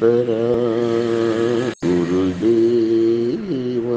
ஈஸ்வரா குருதேவா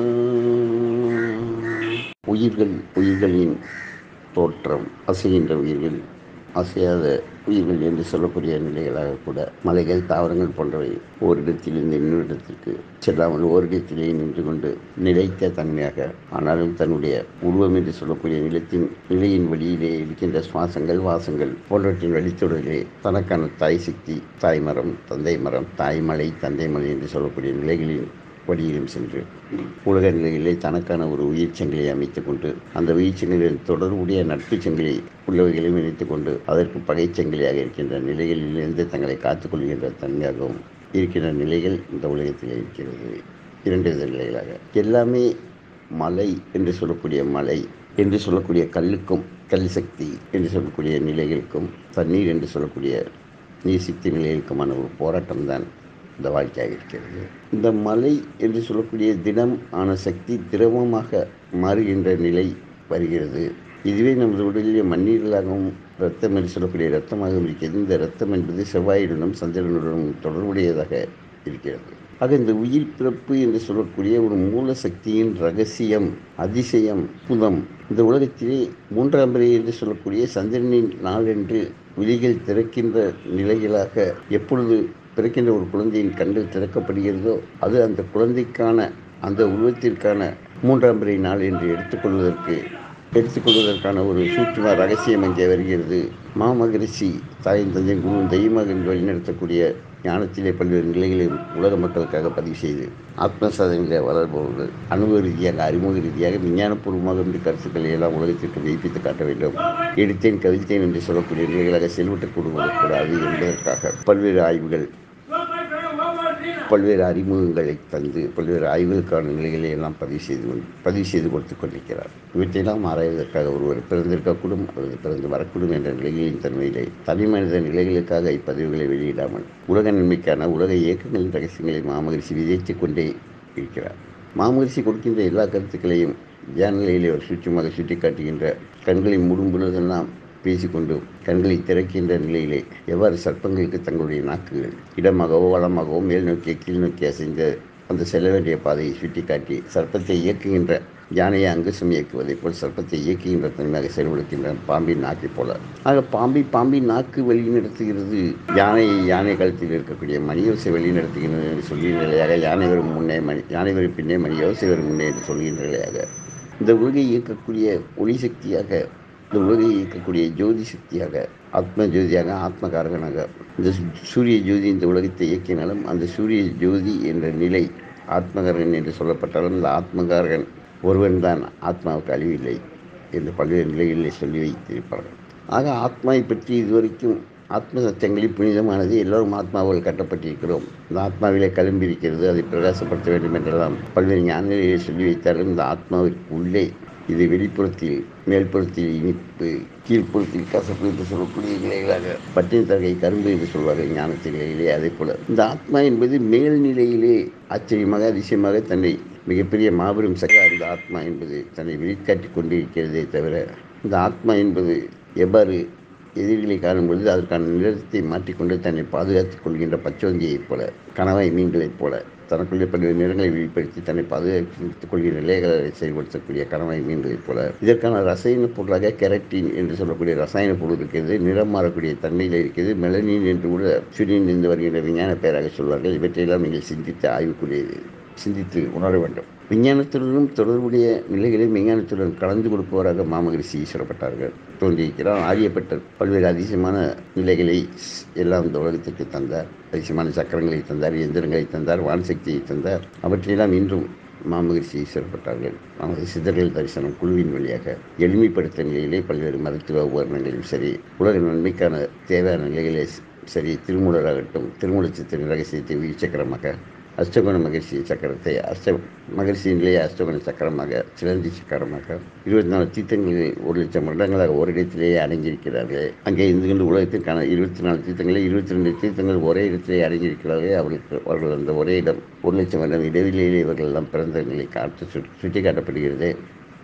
உயிர்கள் உயிர்களின் தோற்றம் அசைகின்ற உயிர்கள் அசையாத உயிர்கள் என்று சொல்லக்கூடிய நிலைகளாக கூட மலைகள் தாவரங்கள் போன்றவை ஓரிடத்திலிருந்து இன்னொரு இடத்திற்கு செல்லாமல் ஓரிடத்திலேயே நின்று கொண்டு நிலைத்த தன்மையாக ஆனாலும் தன்னுடைய உருவம் என்று சொல்லக்கூடிய நிலத்தின் நிலையின் வழியிலே இருக்கின்ற சுவாசங்கள் வாசங்கள் போன்றவற்றின் வழித்தொடரிலே தனக்கான தாய் சக்தி தாய் மரம் தந்தை மரம் தாய்மலை தந்தை மலை என்று சொல்லக்கூடிய நிலைகளின் வழியிலும் சென்று உலக நிலையிலே தனக்கான ஒரு உயிர் சங்கிலியை அமைத்துக் கொண்டு அந்த உயிர் சங்கிலியில் தொடர்புடைய நட்பு சங்கிலி உள்ளவைகளையும் இணைத்துக் கொண்டு அதற்கு பகைச் சங்கிலியாக இருக்கின்ற நிலைகளிலிருந்து தங்களை காத்துக்கொள்கின்ற தன்மையாகவும் இருக்கின்ற நிலைகள் இந்த உலகத்தில் இருக்கிறது இரண்டு வித நிலைகளாக எல்லாமே மலை என்று சொல்லக்கூடிய மலை என்று சொல்லக்கூடிய கல்லுக்கும் கல் சக்தி என்று சொல்லக்கூடிய நிலைகளுக்கும் தண்ணீர் என்று சொல்லக்கூடிய நீர் சக்தி நிலைகளுக்குமான ஒரு போராட்டம் தான் இந்த வாழ்க்கையாக இருக்கிறது இந்த மலை என்று சொல்லக்கூடிய தினம் ஆன சக்தி திரவமாக மாறுகின்ற நிலை வருகிறது இதுவே நமது உடலிலே மண்ணீரலாகவும் ரத்தம் என்று சொல்லக்கூடிய ரத்தமாகவும் இருக்கிறது இந்த ரத்தம் என்பது செவ்வாயுடனும் சந்திரனுடனும் தொடர்புடையதாக இருக்கிறது ஆக இந்த உயிர் பிறப்பு என்று சொல்லக்கூடிய ஒரு மூல சக்தியின் ரகசியம் அதிசயம் புதம் இந்த உலகத்திலே மூன்றாம் பிறை என்று சொல்லக்கூடிய சந்திரனின் நாள் என்று விழிகள் திறக்கின்ற நிலைகளாக எப்பொழுது பிறக்கின்ற ஒரு குழந்தையின் கண்கள் திறக்கப்படுகிறதோ அது அந்த குழந்தைக்கான அந்த உருவத்திற்கான மூன்றாம் பிறை நாள் என்று எடுத்துக்கொள்வதற்கு எடுத்துக்கொள்வதற்கான ஒரு சூட்சும ரகசியம் அங்கே வருகிறது மாமகரிஷி தாயின் தந்தையின் குரு தெய்வமாக வழிநடத்தக்கூடிய ஞானத்திலே பல்வேறு நிலைகளில் உலக மக்களுக்காக பதிவு செய்து ஆத்ம சாதனையிலே வளர்பவர்கள் அனுபவ ரீதியாக அறிமுக ரீதியாக விஞ்ஞானபூர்வமாக இந்த கருத்துக்களை எல்லாம் உலகத்திற்கு மெய்ப்பித்து காட்ட வேண்டும் எடுத்தேன் கவிழ்த்தேன் என்று சொல்லக்கூடிய நிலைகளாக செல்வத்தை கொடுக்கக்கூடாது என்பதற்காக பல்வேறு ஆய்வுகள் பல்வேறு அறிமுகங்களை தந்து பல்வேறு ஆய்வுகளுக்கான நிலைகளை எல்லாம் பதிவு செய்து கொண்டு பதிவு செய்து கொடுத்து கொண்டிருக்கிறார் இவற்றையெல்லாம் ஆராய்வதற்காக ஒருவர் பிறந்திருக்கக்கூடும் அல்லது பிறந்து வரக்கூடும் என்ற நிலைகளின் தன்மையிலே தனி மனித நிலைகளுக்காக இப்பதிவுகளை வெளியிடாமல் உலக நன்மைக்கான உலக இயக்கங்களின் ரகசியங்களை மாமகரிஷி விதைத்துக் கொண்டே இருக்கிறார் மாமகரிஷி கொடுக்கின்ற எல்லா கருத்துக்களையும் தியான நிலையிலே ஒரு சுற்றமாக சுட்டி காட்டுகின்ற கண்களை மூடும் பொழுதெல்லாம் பேசிக்கொண்டு கண்களை திறக்கின்ற நிலையிலே எவ்வாறு சர்ப்பங்களுக்கு தங்களுடைய நாக்குகள் இடமாகவோ வளமாகவோ மேல் நோக்கிய கீழ் நோக்கி அசைந்த அந்த செல்ல வேண்டிய பாதையை சுட்டிக்காட்டி சர்ப்பத்தை இயக்குகின்ற யானையை அங்குசம் இயக்குவதைப் போல் சர்ப்பத்தை இயக்குகின்ற தன்மையாக செயல்படுகின்ற பாம்பின் நாக்கை போல ஆக பாம்பை பாம்பின் நாக்கு வழி நடத்துகிறது யானையை யானை கழுத்தில் இருக்கக்கூடிய மணியோசை வழி நடத்துகிறது என்று சொல்கின்ற நிலையாக யானை வரும் முன்னே மணி யானை வரும் பின்னே மணியோசை வரும் முன்னே என்று சொல்கின்ற நிலையாக இந்த உலகை இயக்கக்கூடிய ஒளி சக்தியாக இந்த உலகை இயக்கக்கூடிய ஜோதி சக்தியாக ஆத்ம ஜோதியாக ஆத்மகாரகனாக இந்த சூரிய ஜோதி இந்த உலகத்தை இயக்கினாலும் அந்த சூரிய ஜோதி என்ற நிலை ஆத்மகாரகன் என்று சொல்லப்பட்டாலும் இந்த ஆத்மகாரகன் ஒருவன் தான் ஆத்மாவுக்கு அழிவில்லை என்று பல்வேறு நிலைகளில் சொல்லி வைத்திருப்பார்கள் ஆக ஆத்மாவை பற்றி இதுவரைக்கும் ஆத்ம சத்தியங்களில் புனிதமானது எல்லோரும் ஆத்மாவில் கட்டப்பட்டிருக்கிறோம் இந்த ஆத்மாவிலே கிளம்பி இருக்கிறது அதை பிரகாசப்படுத்த வேண்டும் என்றெல்லாம் பல்வேறு ஞானிகளை சொல்லி வைத்தாலும் இந்த ஆத்மாவிற்கு உள்ளே இது வெளிப்புறத்தில் மேல்புறத்தில் இனிப்பு கீழ்ப்புறத்தில் கசப்பு என்று சொல்லக்கூடிய நிலைகளாக பட்டினி தகை கரும்பு என்று சொல்வார்கள் ஞானத்தின் நிலையிலே அதே போல இந்த ஆத்மா என்பது மேல்நிலையிலே ஆச்சரியமாக அதிசயமாக தன்னை மிகப்பெரிய மாபெரும் சக்தி அந்த ஆத்மா என்பது தன்னை வெளிக்காட்டி கொண்டிருக்கிறதே தவிர இந்த ஆத்மா என்பது எவ்வாறு எதிரிகளை காணும் பொழுது அதற்கான நிறத்தை மாற்றிக்கொண்டு தன்னை பாதுகாத்துக் கொள்கின்ற பச்சோந்தியைப் போல கணவாய் மீன்களைப் போல தனக்குள்ளே பல்வேறு நிறங்களை வெளிப்படுத்தி தன்னை பாதுகாத்துக் கொள்கிற நிலைகளை செயல்படுத்தக்கூடிய கணவாய் மீன்களைப் போல இதற்கான ரசாயன பொருளாக கெரட்டின் என்று சொல்லக்கூடிய ரசாயன பொருள் இருக்கிறது நிறம் மாறக்கூடிய தன்மையில் இருக்கிறது மெலனின் என்று கூட சூரியன் இருந்து வருகின்ற விஞ்ஞான பெயராக சொல்வார்கள் இவற்றையெல்லாம் நீங்கள் சிந்தித்து ஆய்வுக்குரியது சிந்தித்து உணர வேண்டும் விஞ்ஞானத்துடனும் தொடர்புடைய நிலைகளை விஞ்ஞானத்துடன் கலந்து கொடுப்பவராக மாமகரிஷி ஈஸ்வரப்பட்டார்கள் தோன்றியிருக்கிறார் ஆரியப்பட்டர் பல்வேறு அதிசயமான நிலைகளை எல்லாம் இந்த உலகத்திற்கு தந்தார் அதிசயமான சக்கரங்களை தந்தார் எந்திரங்களை தந்தார் வான்சக்தியை தந்தார் அவற்றையெல்லாம் இன்றும் மாமகரிஷி ஈஸ்வரப்பட்டார்கள் நமது சித்தர்கள் தரிசனம் குழுவின் வழியாக எளிமைப்படுத்த நிலையிலே பல்வேறு மருத்துவ உபகரணங்களிலும் சரி உலக நன்மைக்கான தேவையான நிலைகளே சரி திருமூலராகட்டும் திருமூல சித்திர ரகசியத்தை உயிர் சக்கரமாக அஷ்டகுண மகிழ்ச்சி சக்கரத்தை அஷ்ட மகிழ்ச்சியிலேயே அஷ்டகுண சக்கரமாக சிலந்தி சக்கரமாக இருபத்தி நாலு தீர்த்தங்களில் ஒரு லட்சம் வருடங்களாக ஒரு இடத்திலேயே அடங்கியிருக்கிறார்கள் அங்கே இருந்து கொண்டு உலகத்திற்கான இருபத்தி நாலு தீர்த்தங்களில் இருபத்தி ரெண்டு தீர்த்தங்கள் ஒரே இடத்திலே அடங்கியிருக்கிறார்கள் அவர்களுக்கு அவர்கள் அந்த ஒரே இடம் ஒரு லட்சம் வருடம் இடைவெளியிலே இவர்கள் எல்லாம் பிறந்த நிலை காட்டு சுட்டி காட்டப்படுகிறது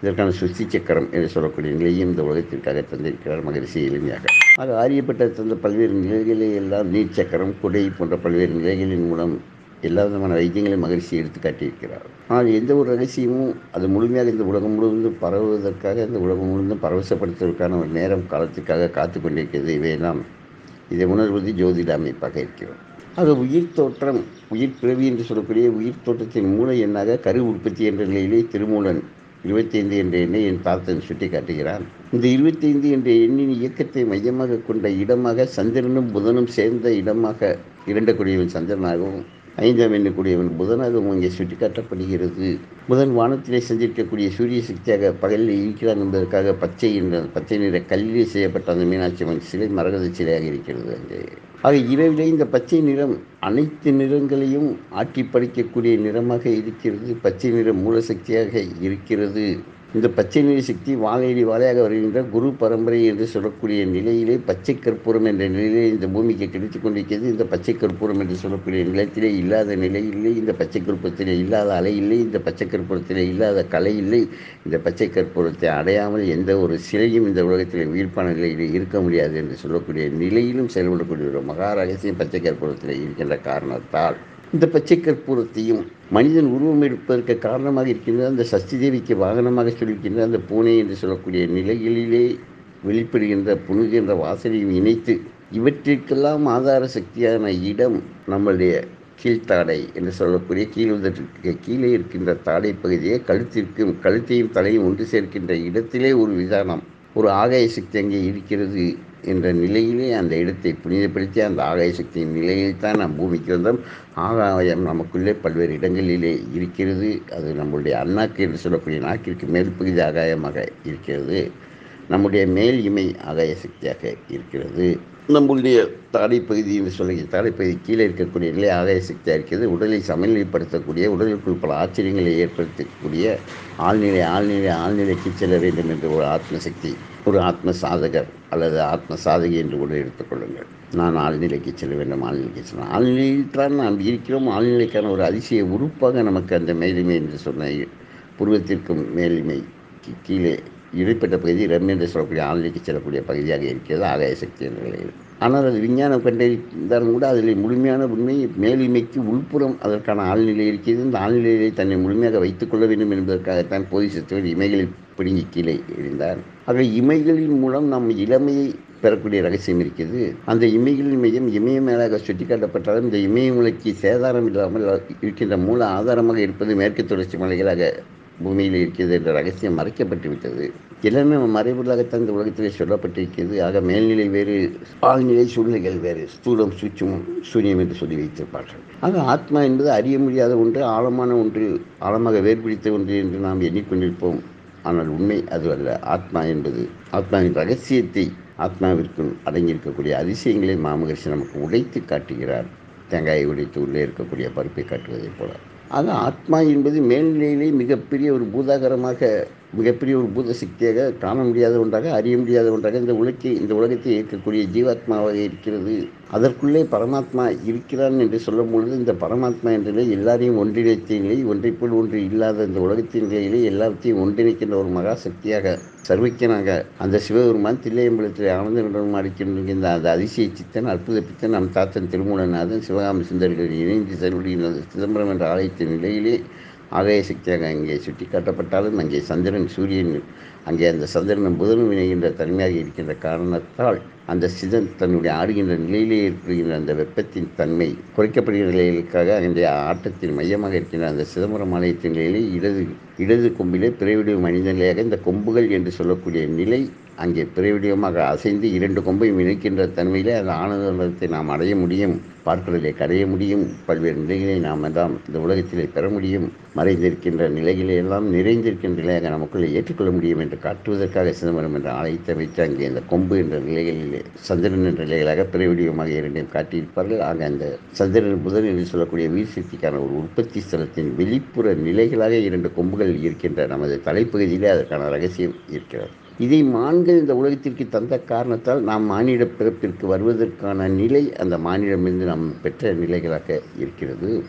இதற்கான சுத்தி சக்கரம் என்று சொல்லக்கூடிய நிலையும் இந்த உலகத்திற்காக தந்திருக்கிறார் மகரிஷி எளிமையாக ஆக ஆரியப்பட்ட தந்த பல்வேறு நிலைகளை எல்லாம் நீர் சக்கரம் குடை போன்ற பல்வேறு நிலைகளின் மூலம் எல்லா விதமான வைத்தியங்களையும் மகிழ்ச்சி எடுத்து காட்டியிருக்கிறார் ஆனால் எந்த ஒரு ரகசியமும் அது முழுமையாக இந்த உலகம் முழுவதும் பரவுவதற்காக இந்த உலகம் முழுவதும் பரவசப்படுத்துவதற்கான ஒரு நேரம் காலத்துக்காக காத்து கொண்டிருக்கிறது இவையெல்லாம் இதை உணர்வது ஜோதிட அமைப்பாக இருக்கிறோம் ஆக உயிர் தோற்றம் உயிர் பிறவி என்று சொல்லக்கூடிய உயிர் தோற்றத்தின் மூல எண்ணாக கரு உற்பத்தி என்ற நிலையிலே திருமூலன் இருபத்தைந்து என்ற எண்ணை என் தாத்தன் சுட்டி காட்டுகிறான் இந்த இருபத்தைந்து என்ற எண்ணின் இயக்கத்தை மையமாக கொண்ட இடமாக சந்திரனும் புதனும் சேர்ந்த இடமாக இரண்டக்கூடியவன் சந்திரனாகவும் ஐந்தாம் எண்ணக்கூடியவன் புதனாகவும் இங்கே சுட்டிக்காட்டப்படுகிறது புதன் வானத்திலே சந்திருக்கக்கூடிய சூரிய சக்தியாக பகலில் இருக்கிறான் என்பதற்காக பச்சை என்ற பச்சை நிற கல்லிலே செய்யப்பட்ட அந்த மீனாட்சி அம்மன் சிலை மரகத சிலையாக இருக்கிறது அங்கே ஆக இரவிலே இந்த பச்சை நிறம் அனைத்து நிறங்களையும் ஆட்டி படைக்கக்கூடிய நிறமாக இருக்கிறது பச்சை நிற மூலசக்தியாக இருக்கிறது இந்த பச்சை நிற சக்தி வாழையடி வாழையாக வருகின்ற குரு பரம்பரை என்று சொல்லக்கூடிய நிலையிலே பச்சை கற்பூரம் என்ற நிலையிலே இந்த பூமிக்கு கிடைத்து கொண்டிருக்கிறது இந்த பச்சை கற்பூரம் என்று சொல்லக்கூடிய நிலத்திலே இல்லாத நிலை இல்லை இந்த பச்சை கற்பூரத்திலே இல்லாத அலை இல்லை இந்த பச்சை கற்பூரத்திலே இல்லாத கலை இல்லை இந்த பச்சை கற்பூரத்தை அடையாமல் எந்த ஒரு சிலையும் இந்த உலகத்தில் உயிர்ப்பான நிலையிலே இருக்க முடியாது என்று சொல்லக்கூடிய நிலையிலும் செயல்படக்கூடிய ஒரு மகா ரகசியம் பச்சை கற்பூரத்தில் இருக்கின்ற காரணத்தால் இந்த பச்சை கற்பூரத்தையும் மனிதன் உருவம் எடுப்பதற்கு காரணமாக இருக்கின்ற அந்த சஷ்டி தேவிக்கு வாகனமாக சொல்லியிருக்கின்ற அந்த பூனை என்று சொல்லக்கூடிய நிலைகளிலே வெளிப்படுகின்ற புணுகின்ற வாசனையும் இணைத்து இவற்றிற்கெல்லாம் ஆதார சக்தியான இடம் நம்மளுடைய கீழ்த்தாடை என்று சொல்லக்கூடிய கீழ் உதட்டிற்கு கீழே இருக்கின்ற தாடை பகுதியை கழுத்திற்கும் கழுத்தையும் தலையும் ஒன்று சேர்க்கின்ற இடத்திலே ஒரு விதானம் ஒரு ஆகாய சக்தி அங்கே இருக்கிறது என்ற நிலையிலே அந்த இடத்தை புனிதப்படுத்தி அந்த ஆகாய சக்தியின் நிலையில் தான் நாம் பூமிக்கு வந்தோம் ஆகாயம் நமக்குள்ளே பல்வேறு இடங்களிலே இருக்கிறது அது நம்முடைய அண்ணாக்கு என்று சொல்லக்கூடிய நாக்கிற்கு மேல் பகுதி ஆகாயமாக இருக்கிறது நம்முடைய மேல் இமை ஆகாய சக்தியாக இருக்கிறது நம்முடைய தாடைப்பகுதி என்று சொல்லுகிற தாடைப்பகுதி கீழே இருக்கக்கூடிய நிலை ஆகாய சக்தியாக இருக்கிறது உடலை சமநிலைப்படுத்தக்கூடிய உடலுக்குள் பல ஆச்சரியங்களை ஏற்படுத்தக்கூடிய ஆழ்நிலை ஆழ்நிலை ஆழ்நிலைக்கு செல்ல வேண்டும் என்ற ஒரு ஆத்ம சக்தி ஒரு ஆத்ம சாதகர் அல்லது ஆத்ம சாதகி என்று கூட எடுத்துக்கொள்ளுங்கள் நான் ஆழ்நிலைக்கு செல்ல வேண்டும் ஆழ்நிலைக்கு செல்ல ஆழ்நிலையில் தான் நாம் இருக்கிறோம் ஆழ்நிலைக்கான ஒரு அதிசய உறுப்பாக நமக்கு அந்த மேலிமை என்று சொன்ன புருவத்திற்கும் மேலிமை கீழே இடைப்பட்ட பகுதி ரம் என்று சொல்லக்கூடிய ஆழ்நிலைக்கு செல்லக்கூடிய பகுதியாக இருக்கிறது ஆகாய சக்தி என்ற நிலையில் ஆனால் அது விஞ்ஞானம் கண்டறிந்தாலும் கூட அதில் முழுமையான உண்மை மேலிமைக்கு உள்புறம் அதற்கான ஆழ்நிலை இருக்கிறது இந்த ஆழ்நிலையை தன்னை முழுமையாக வைத்துக்கொள்ள வேண்டும் என்பதற்காகத்தான் போதிசத்துவன் இமைகளில் பிடுங்கி கீழே எறிந்தார் ஆக இமைகளின் மூலம் நம் இளமையை பெறக்கூடிய ரகசியம் இருக்கிறது அந்த இமைகளின் மையம் இமய மேலாக சுட்டிக்காட்டப்பட்டாலும் இந்த இமயமலைக்கு சேதாரம் இல்லாமல் இருக்கின்ற மூல ஆதாரமாக இருப்பது மேற்கு தொடர்ச்சி மலைகளாக பூமியில் இருக்கிறது என்ற ரகசியம் மறைக்கப்பட்டு விட்டது எல்லாமே மறைபொருளாகத்தான் இந்த உலகத்திலே சொல்லப்பட்டிருக்கிறது ஆக மேல்நிலை வேறு ஆழ்நிலை சூழ்நிலைகள் வேறு ஸ்தூலம் சூட்சம் சூன்யம் என்று சொல்லி வைத்திருப்பார்கள் ஆக ஆத்மா என்பது அறிய முடியாத ஒன்று ஆழமான ஒன்று ஆழமாக வேறுபிடித்த ஒன்று என்று நாம் எண்ணிக்கொண்டிருப்போம் ஆனால் உண்மை அது அல்ல ஆத்மா என்பது ஆத்மாவின் ரகசியத்தை ஆத்மாவிற்குள் அடங்கியிருக்கக்கூடிய அதிசயங்களை மாமகர்ஷி நமக்கு உடைத்து காட்டுகிறார் தேங்காயை உடைத்து உள்ளே இருக்கக்கூடிய பருப்பை காட்டுவதைப் போல ஆக ஆத்மா என்பது மேல்நிலையிலே மிகப்பெரிய ஒரு பூதாகரமாக மிகப்பெரிய ஒரு பூத சக்தியாக காண முடியாத ஒன்றாக அறிய முடியாத ஒன்றாக இந்த உலகத்தை இந்த உலகத்தை இயக்கக்கூடிய ஜீவாத்மாவாக இருக்கிறது அதற்குள்ளே பரமாத்மா இருக்கிறான் என்று சொல்லும் பொழுது இந்த பரமாத்மா என்ற நிலை எல்லாரையும் ஒன்றிணைத்த நிலை ஒன்றை போல் ஒன்று இல்லாத இந்த உலகத்தின் நிலையிலே எல்லாத்தையும் ஒன்றிணைக்கின்ற ஒரு மகா சக்தியாக சர்வக்கியனாக அந்த சிவபெருமான் தில்லையம்பலத்தில் ஆனந்த நடனம் அடிக்கின்ற அந்த அதிசய சித்தன் அற்புத பித்தன் நம் தாத்தன் திருமூலநாதன் சிவகாம சுந்தர்கள் இணைந்து செல்வடிகின்ற சிதம்பரம் என்ற ஆலயத்தின் நிலையிலே ஆகாய சக்தியாக அங்கே சுட்டி காட்டப்பட்டாலும் அங்கே சந்திரன் சூரியன் அங்கே அந்த சந்திரனும் புதனும் இணைகின்ற தன்மையாக இருக்கின்ற காரணத்தால் அந்த சிதன் தன்னுடைய ஆடுகின்ற நிலையிலே ஏற்படுகின்ற அந்த வெப்பத்தின் தன்மை குறைக்கப்படுகிற நிலைகளுக்காக அந்த ஆட்டத்தின் மையமாக இருக்கின்ற அந்த சிதம்பரம் ஆலயத்தின் நிலையிலே இடது இடது கொம்பிலே பிறவிடும் மனித நிலையாக இந்த கொம்புகள் என்று சொல்லக்கூடிய நிலை அங்கே பிறவிடியமாக அசைந்து இரண்டு கொம்பையும் இணைக்கின்ற தன்மையிலே அந்த ஆனந்தத்தை நாம் அடைய முடியும் பார்க்கிறதை கடைய முடியும் பல்வேறு நிலைகளை நாம் எல்லாம் இந்த உலகத்திலே பெற முடியும் மறைந்திருக்கின்ற நிலைகளை எல்லாம் நிறைந்திருக்கின்ற நிலையாக நமக்குள்ளே ஏற்றுக்கொள்ள முடியும் என்று காட்டுவதற்காக சிதம்பரம் என்ற ஆலயத்தை வைத்து அங்கே அந்த கொம்பு என்ற நிலைகளிலே சந்திரன் என்ற நிலைகளாக பிறவிடியமாக இரண்டையும் காட்டியிருப்பார்கள் ஆக அந்த சந்திரன் புதன் என்று சொல்லக்கூடிய வீர் சக்திக்கான ஒரு உற்பத்தி ஸ்தலத்தின் வெளிப்புற நிலைகளாக இரண்டு கொம்புகள் இருக்கின்ற நமது தலைப்பகுதியிலே அதற்கான ரகசியம் இருக்கிறது இதை மான்கள் இந்த உலகத்திற்கு தந்த காரணத்தால் நாம் மானிட பிறப்பிற்கு வருவதற்கான நிலை அந்த மானிடமிருந்து நாம் பெற்ற நிலைகளாக இருக்கிறது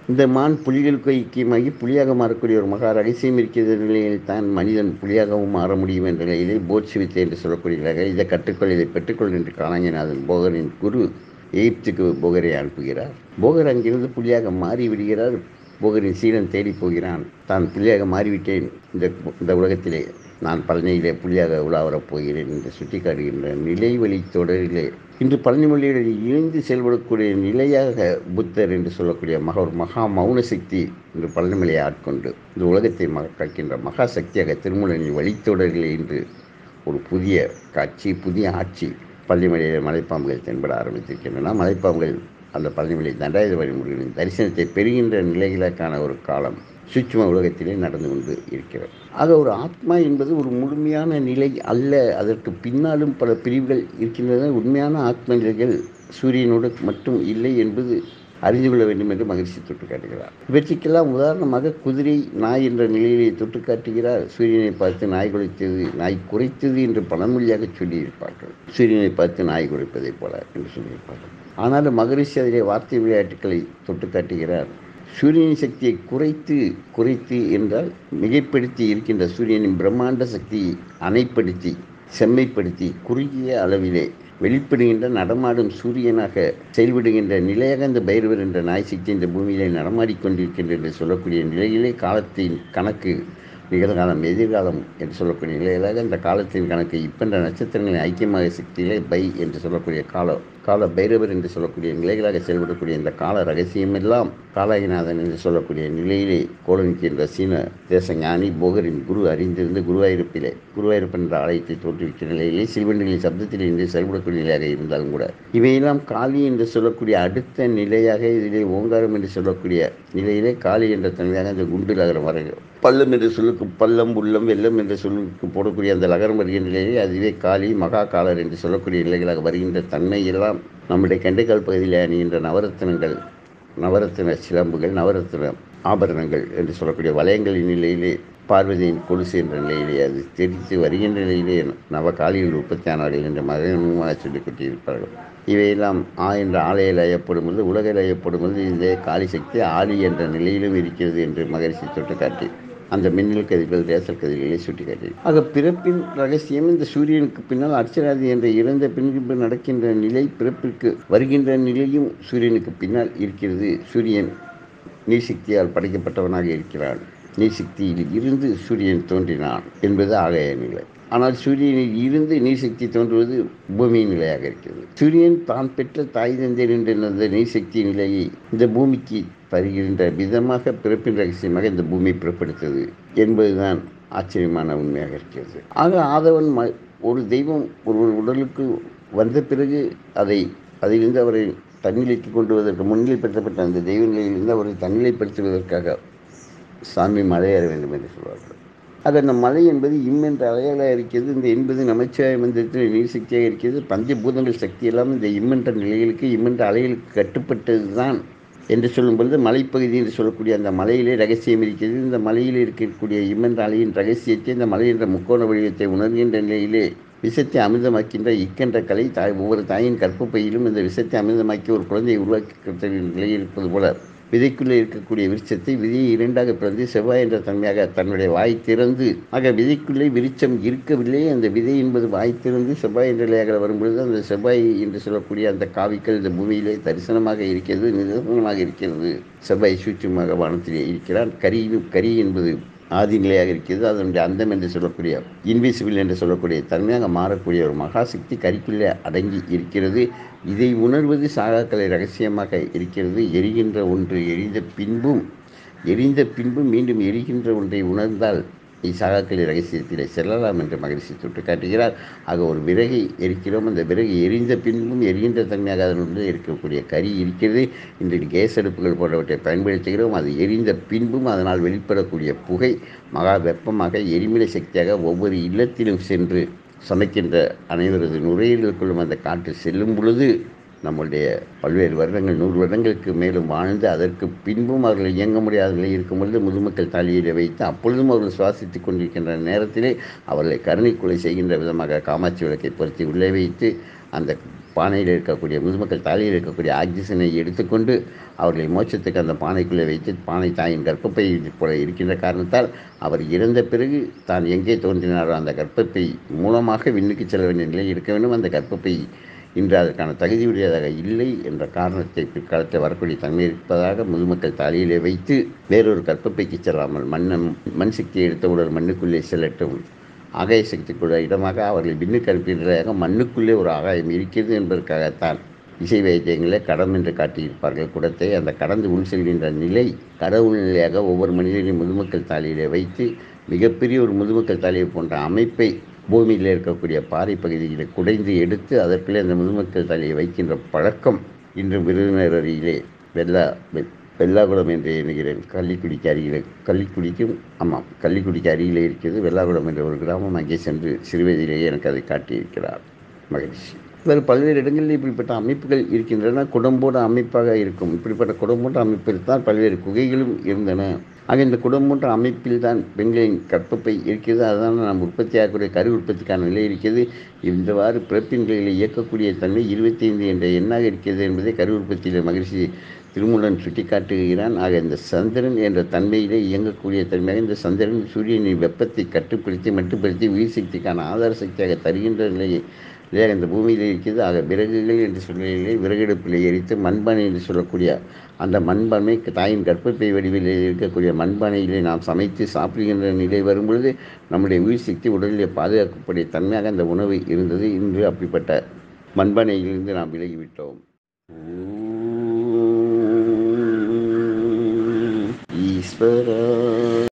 இந்த மான் புலிகளுக்கு ஐக்கியமாகி புலியாக மாறக்கூடிய ஒரு மகா ரகசியம் இருக்கிற நிலையில் தான் மனிதன் புலியாகவும் மாற முடியும் என்ற நிலையிலே போட்சி வித்தை என்று சொல்லக்கூடிய இதை கற்றுக்கொள் இதை பெற்றுக்கொள் என்று காலாங்கிநாதன் போகரின் குரு எகிப்துக்கு போகரை அனுப்புகிறார் போகர் அங்கிருந்து புலியாக மாறி விடுகிறார் போகரின் சீடன் தேடி போகிறான் தான் புலியாக மாறிவிட்டேன் இந்த இந்த உலகத்திலே நான் பழனியிலே புலியாக உலாவரப் போகிறேன் என்று சுட்டிக்காட்டுகின்ற நிலை வழி தொடரிலே இன்று பழனி மொழியில் இணைந்து செயல்படக்கூடிய நிலையாக புத்தர் என்று சொல்லக்கூடிய மகா ஒரு மகா மௌன சக்தி இன்று பழனிமலையை ஆட்கொண்டு இந்த உலகத்தை மக காக்கின்ற மகா சக்தியாக திருமூலனின் வழித்தொடரிலே இன்று ஒரு புதிய காட்சி புதிய ஆட்சி பள்ளிமலையில் மலைப்பாம்புகள் தென்பட ஆரம்பித்திருக்கின்றன மலைப்பாம்புகள் அந்த பழனிமலை தண்டாயுதபடி முருகனின் தரிசனத்தை பெறுகின்ற நிலைகளுக்கான ஒரு காலம் சுற்றும உலகத்திலே நடந்து கொண்டு இருக்கிறது ஆக ஒரு ஆத்மா என்பது ஒரு முழுமையான நிலை அல்ல அதற்கு பின்னாலும் பல பிரிவுகள் இருக்கின்றன உண்மையான ஆத்ம நிலைகள் சூரியனோடு மட்டும் இல்லை என்பது அறிந்து கொள்ள வேண்டும் என்று மகிழ்ச்சி தொட்டு காட்டுகிறார் இவற்றுக்கெல்லாம் உதாரணமாக குதிரை நாய் என்ற நிலையிலே தொட்டு காட்டுகிறார் சூரியனை பார்த்து நாய் குறைத்தது நாய் குறைத்தது என்று பழமொழியாக சொல்லியிருப்பார்கள் சூரியனை பார்த்து நாய் குறைப்பதைப் போல என்று சொல்லியிருப்பார்கள் ஆனாலும் மகரிஷி அதிலே வார்த்தை விளையாட்டுக்களை தொட்டு காட்டுகிறார் சூரியனின் சக்தியை குறைத்து குறைத்து என்றால் மிகைப்படுத்தி இருக்கின்ற சூரியனின் பிரம்மாண்ட சக்தியை அணைப்படுத்தி செம்மைப்படுத்தி குறுகிய அளவிலே வெளிப்படுகின்ற நடமாடும் சூரியனாக செயல்படுகின்ற நிலையாக இந்த பைரவர் என்ற நாய் சக்தி இந்த பூமியிலே நடமாடிக்கொண்டிருக்கின்ற என்று சொல்லக்கூடிய நிலையிலே காலத்தின் கணக்கு நிகழ்காலம் எதிர்காலம் என்று சொல்லக்கூடிய நிலையிலாக இந்த காலத்தின் கணக்கு இப்பென்ற நட்சத்திரங்களின் ஐக்கியமாக சக்தியிலே பை என்று சொல்லக்கூடிய கால கால பைரவர் என்று சொல்லக்கூடிய நிலைகளாக செயல்படக்கூடிய இந்த கால ரகசியமெல்லாம் காலாகிநாதன் என்று சொல்லக்கூடிய நிலையிலே கோலமிக்கின்ற சீன தேச ஞானி போகரின் குரு அறிந்திருந்து குருவாயிருப்பிலே குருவாயிருப்பு என்ற ஆலயத்தை தோற்றுவிக்கிற நிலையிலே சில்வண்டிகளின் சப்தத்தில் இருந்து செயல்படக்கூடிய நிலையாக இருந்தாலும் கூட இவையெல்லாம் காளி என்று சொல்லக்கூடிய அடுத்த நிலையாக இதிலே ஓங்காரம் என்று சொல்லக்கூடிய நிலையிலே காளி என்ற தன்மையாக இந்த குண்டு நகரம் வர பள்ளம் என்று சொல்லுக்கு பள்ளம் உள்ளம் வெள்ளம் என்ற சொல்லுக்கு போடக்கூடிய அந்த லகரம் வருகின்ற நிலையிலே அதுவே காளி மகா காலர் என்று சொல்லக்கூடிய நிலைகளாக வருகின்ற தன்மை எல்லாம் நம்முடைய கண்டைக்கால் பகுதியில் அணிகின்ற நவரத்தினங்கள் நவரத்தின சிலம்புகள் நவரத்தின ஆபரணங்கள் என்று சொல்லக்கூடிய வளையங்களின் நிலையிலே பார்வதியின் கொலுசு என்ற நிலையிலே அது தெரித்து வருகின்ற நிலையிலே நவகாலியில் உற்பத்தியானவர்கள் என்ற மகனமாக சொல்லிக் கொண்டிருப்பார்கள் இவையெல்லாம் ஆ என்ற ஆலையில் ஐயப்படும் பொழுது உலகில் ஐயப்படும் பொழுது இந்த காளி சக்தி ஆலி என்ற நிலையிலும் இருக்கிறது என்று மகரிஷி தொட்டு காட்டி அந்த மின்னல் கதிர்கள் ரேசர் கதிர்களை சுட்டிக்காட்டி ஆக பிறப்பின் ரகசியம் இந்த சூரியனுக்கு பின்னால் அர்ச்சராதி என்ற இறந்த பின்பு நடக்கின்ற நிலை பிறப்பிற்கு வருகின்ற நிலையும் சூரியனுக்கு பின்னால் இருக்கிறது சூரியன் நீசக்தியால் படைக்கப்பட்டவனாக இருக்கிறான் நீசக்தியில் இருந்து சூரியன் தோன்றினான் என்பது ஆலய நிலை ஆனால் சூரியனில் இருந்து நீர்சக்தி தோன்றுவது பூமியின் நிலையாக இருக்கிறது சூரியன் தான் பெற்ற தாய் தந்தையர் என்ற அந்த நீர்சக்தி நிலையை இந்த பூமிக்கு தருகின்ற விதமாக பிறப்பின் ரகசியமாக இந்த பூமி பிறப்படுத்தது என்பதுதான் ஆச்சரியமான உண்மையாக இருக்கிறது ஆக ஆதவன் ம ஒரு தெய்வம் ஒரு உடலுக்கு வந்த பிறகு அதை அதிலிருந்து அவரை தன்னிலைக்கு கொண்டு வருவதற்கு முன்னிலைப்படுத்தப்பட்ட அந்த தெய்வ நிலையிலிருந்து அவரை தன்னிலைப்படுத்துவதற்காக சாமி மலையேற வேண்டும் என்று சொல்வார்கள் ஆக அந்த மலை என்பது இம் என்ற அலையாக இருக்கிறது இந்த என்பது நமச்சிவாய மந்திரத்தில் நீர் சக்தியாக இருக்கிறது பஞ்சபூதங்கள் சக்தி எல்லாம் இந்த இம்மென்ற நிலைகளுக்கு இம்மென்ற அலைகளுக்கு கட்டுப்பட்டது தான் என்று சொல்லும் பொழுது மலைப்பகுதி என்று சொல்லக்கூடிய அந்த மலையிலே ரகசியம் இருக்கிறது இந்த மலையில் இருக்கக்கூடிய இம்மென்ற அலையின் ரகசியத்தை இந்த மலை என்ற முக்கோண வடிவத்தை உணர்கின்ற நிலையிலே விஷத்தை அமிர்தமாக்கின்ற இக்கென்ற கலை தாய் ஒவ்வொரு தாயின் கற்பப்பையிலும் இந்த விஷத்தை அமிர்தமாக்கி ஒரு குழந்தையை உருவாக்கி நிலையில் இருப்பது போல விதைக்குள்ளே இருக்கக்கூடிய விருட்சத்தை விதியை இரண்டாக பிறந்து செவ்வாய் என்ற தன்மையாக தன்னுடைய வாய் திறந்து ஆக விதைக்குள்ளே விருட்சம் இருக்கவில்லை அந்த விதை என்பது வாய் திறந்து செவ்வாய் என்ற நிலையாக வரும்பொழுது அந்த செவ்வாய் என்று சொல்லக்கூடிய அந்த காவிக்கள் இந்த பூமியிலே தரிசனமாக இருக்கிறது நிதர்சனமாக இருக்கிறது செவ்வாய் சூட்சமாக வானத்திலே இருக்கிறான் கரியும் கரி என்பது ஆதி நிலையாக இருக்கிறது அதனுடைய அந்தம் என்று சொல்லக்கூடிய இன்விசிபிள் என்று சொல்லக்கூடிய தன்மையாக மாறக்கூடிய ஒரு மகாசக்தி கரிக்குள்ளே அடங்கி இருக்கிறது இதை உணர்வது சாகாக்கலை ரகசியமாக இருக்கிறது எரிகின்ற ஒன்று எரிந்த பின்பும் எரிந்த பின்பும் மீண்டும் எரிகின்ற ஒன்றை உணர்ந்தால் இசாகாக்களி ரகசியத்திலே செல்லலாம் என்று மகிழ்ச்சி தொட்டு காட்டுகிறார் ஆக ஒரு விறகை எரிக்கிறோம் அந்த விறகு எரிந்த பின்பும் எரிகின்ற தன்மையாக அதனுள்ளே இருக்கக்கூடிய கறி இருக்கிறது இன்றைக்கு கேஸ் அடுப்புகள் போன்றவற்றை பயன்படுத்துகிறோம் அது எரிந்த பின்பும் அதனால் வெளிப்படக்கூடிய புகை மகா வெப்பமாக எரிமலை சக்தியாக ஒவ்வொரு இல்லத்திலும் சென்று சமைக்கின்ற அனைவரது நுரையீரலுக்குள்ளும் அந்த காற்று செல்லும் பொழுது நம்முடைய பல்வேறு வருடங்கள் நூறு வருடங்களுக்கு மேலும் வாழ்ந்து அதற்கு பின்பும் அவர்கள் இயங்க முடியாத நிலையில் இருக்கும் பொழுது முதுமக்கள் தாலியிட வைத்து அப்பொழுதும் அவர்கள் சுவாசித்துக் கொண்டிருக்கின்ற நேரத்திலே அவர்களை கருணை கொலை செய்கின்ற விதமாக காமாட்சி விளக்கை பொருத்தி உள்ளே வைத்து அந்த பானையில் இருக்கக்கூடிய முதுமக்கள் தலையில் இருக்கக்கூடிய ஆக்சிஜனை எடுத்துக்கொண்டு அவர்களை மோட்சத்துக்கு அந்த பானைக்குள்ளே வைத்து பானை தாயின் கர்ப்பப்பை போல இருக்கின்ற காரணத்தால் அவர் இறந்த பிறகு தான் எங்கே தோன்றினாரோ அந்த கர்ப்பப்பை மூலமாக விண்ணுக்கு செல்ல வேண்டிய நிலை இருக்க வேண்டும் அந்த கர்ப்பப்பை இன்று அதற்கான தகுதியுடையதாக இல்லை என்ற காரணத்தை பிற்காலத்தில் வரக்கூடிய தன்மை இருப்பதாக முதுமக்கள் தலையிலே வைத்து வேறொரு கற்பப்பைக்கு செல்லாமல் மண்ணம் மண் சக்தியை எடுத்தவுடன் மண்ணுக்குள்ளே செல்லட்டும் ஆகாய சக்திக்குள்ள இடமாக அவர்களை விண்ணுக்கு அனுப்பின்றதாக மண்ணுக்குள்ளே ஒரு ஆகாயம் இருக்கிறது என்பதற்காகத்தான் இசை வைத்தியங்களே கடம் என்று காட்டியிருப்பார்கள் குடத்தை அந்த கடந்து உள் செல்கின்ற நிலை கடவுள் நிலையாக ஒவ்வொரு மனிதனையும் முதுமக்கள் தாலியிலே வைத்து மிகப்பெரிய ஒரு முதுமக்கள் தாலியை போன்ற அமைப்பை பூமியில் இருக்கக்கூடிய பாறை பகுதிகளை குடைந்து எடுத்து அதற்குள்ளே அந்த முதுமக்கள் தலையை வைக்கின்ற பழக்கம் இன்று விருதுநகர் அருகிலே வெள்ளா வெ- வெள்ளாகுளம் என்று எண்ணுகிறேன் கள்ளிக்குடிக்கு அருகிலே கள்ளிக்குடிக்கும் ஆமாம் கள்ளிக்குடிக்கு அருகிலே இருக்கிறது வெள்ளாகுளம் என்ற ஒரு கிராமம் அங்கே சென்று சிறுவயதிலேயே எனக்கு அதை காட்டியிருக்கிறார் மகிழ்ச்சி வேறு பல்வேறு இடங்களில் இப்படிப்பட்ட அமைப்புகள் இருக்கின்றன குடம்போட அமைப்பாக இருக்கும் இப்படிப்பட்ட குடம்போன்ற அமைப்பில் தான் பல்வேறு குகைகளும் இருந்தன ஆக இந்த குடம்போன்ற அமைப்பில் தான் பெண்களின் கற்பப்பை இருக்கிறது அதுதான் நாம் உற்பத்தி ஆகக்கூடிய கரு உற்பத்திக்கான நிலை இருக்கிறது இந்தவாறு பிறப்பின்களை இயக்கக்கூடிய தன்மை இருபத்தைந்து என்ற எண்ணாக இருக்கிறது என்பதை கரு உற்பத்தியில் மகிழ்ச்சி திருமூலன் சுட்டிக்காட்டுகிறான் ஆக இந்த சந்திரன் என்ற தன்மையிலே இயங்கக்கூடிய தன்மையாக இந்த சந்திரன் சூரியனின் வெப்பத்தை கட்டுப்படுத்தி மட்டுப்படுத்தி உயிர் சக்திக்கான ஆதார சக்தியாக தருகின்ற நிலையை இல்லையா இந்த பூமியில் இருக்கிறது ஆக விறகுகள் என்று சொல்வதில்லை விறகெடுப்பில் எரித்து மண்பானை என்று சொல்லக்கூடிய அந்த மண்பானை தாயின் கர்ப்பப்பை வடிவில் இருக்கக்கூடிய மண்பானையிலே நாம் சமைத்து சாப்பிடுகின்ற நிலை வரும்பொழுது நம்முடைய உயிர் சக்தி உடலிலே பாதுகாக்கக்கூடிய தன்மையாக அந்த உணவு இருந்தது இன்று அப்படிப்பட்ட மண்பானையிலிருந்து நாம் விலகிவிட்டோம் ஈஸ்வரா